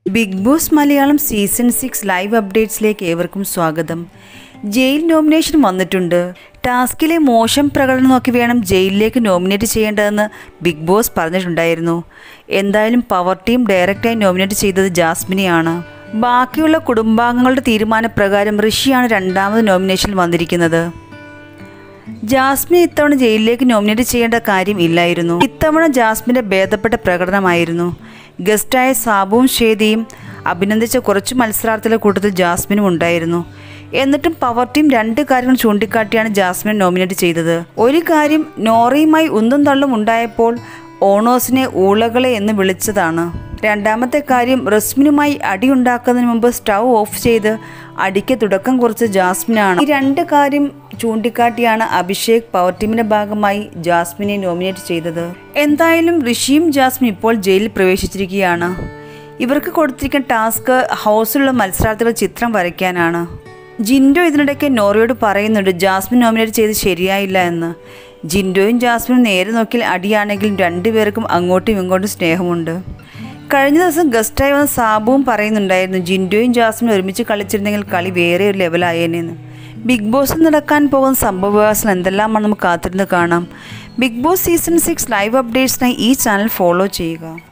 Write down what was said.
big Boss Malayalam season six live അപ്ഡേറ്റ്സിലേക്ക് ഏവർക്കും സ്വാഗതം ജയിൽ നോമിനേഷൻ വന്നിട്ടുണ്ട് ടാസ്കിലെ മോശം പ്രകടനം നോക്കി വേണം ജയിലിലേക്ക് നോമിനേറ്റ് ചെയ്യേണ്ടതെന്ന് ബിഗ് ബോസ് പറഞ്ഞിട്ടുണ്ടായിരുന്നു എന്തായാലും പവർ ടീം ഡയറക്റ്റായി നോമിനേറ്റ് ചെയ്തത് ജാസ്മിനെയാണ് ബാക്കിയുള്ള കുടുംബാംഗങ്ങളുടെ തീരുമാനപ്രകാരം ഋഷിയാണ് രണ്ടാമത് നോമിനേഷനിൽ വന്നിരിക്കുന്നത് ജാസ്മിനെ ഇത്തവണ ജയിലിലേക്ക് നോമിനേറ്റ് ചെയ്യേണ്ട കാര്യം ഇല്ലായിരുന്നു ഇത്തവണ ജാസ്മിൻ്റെ ഭേദപ്പെട്ട പ്രകടനമായിരുന്നു ഗസ്റ്റായ സാബുവും ശ്വേതയും അഭിനന്ദിച്ച കുറച്ച് മത്സരാർത്ഥികളുടെ കൂട്ടത്തിൽ ജാസ്മിനും ഉണ്ടായിരുന്നു എന്നിട്ടും പവർ ടീം രണ്ട് കാര്യങ്ങൾ ചൂണ്ടിക്കാട്ടിയാണ് ജാസ്മിനെ നോമിനേറ്റ് ചെയ്തത് ഒരു കാര്യം നോറയുമായി ഉന്തും തള്ളും ഉണ്ടായപ്പോൾ ഓണേഴ്സിനെ ഊളകളെ എന്ന് വിളിച്ചതാണ് രണ്ടാമത്തെ കാര്യം റസ്മിനുമായി അടിയുണ്ടാക്കുന്നതിന് മുമ്പ് സ്റ്റൗ ഓഫ് ചെയ്ത് അടിക്ക് തുടക്കം കുറിച്ച ജാസ്മിനാണ് ഈ രണ്ട് കാര്യം ചൂണ്ടിക്കാട്ടിയാണ് അഭിഷേക് പവർ ടീമിന്റെ ഭാഗമായി ജാസ്മിനെ നോമിനേറ്റ് ചെയ്തത് എന്തായാലും ഋഷിയും ജാസ്മിൻ ഇപ്പോൾ ജയിലിൽ പ്രവേശിച്ചിരിക്കുകയാണ് ഇവർക്ക് കൊടുത്തിരിക്കുന്ന ടാസ്ക് ഹൗസിലുള്ള മത്സരാർത്ഥികളുടെ ചിത്രം വരയ്ക്കാനാണ് ജിൻഡോ ഇതിനിടയ്ക്ക് നോറയോട് പറയുന്നുണ്ട് ജാസ്മിൻ നോമിനേറ്റ് ചെയ്ത് ശരിയായില്ല എന്ന് ജിൻഡോയും ജാസ്മിനും നേരെ നോക്കിയാൽ അടിയാണെങ്കിലും രണ്ടുപേർക്കും അങ്ങോട്ടും ഇങ്ങോട്ടും സ്നേഹമുണ്ട് കഴിഞ്ഞ ദിവസം ഗസ്റ്റായി വന്ന സാബുവും പറയുന്നുണ്ടായിരുന്നു ജിൻഡോയും ജാസ്മിനും ഒരുമിച്ച് കളിച്ചിരുന്നെങ്കിൽ കളി വേറെ ഒരു ലെവലായേനെന്ന് ബിഗ് ബോസിൽ നടക്കാൻ പോകുന്ന സംഭവവികാസങ്ങൾ എന്തെല്ലാമാണ് നമുക്ക് കാത്തിരുന്ന് കാണാം Bigg Boss season six live അപ്ഡേറ്റ്സിനായി ഈ ചാനൽ ഫോളോ ചെയ്യുക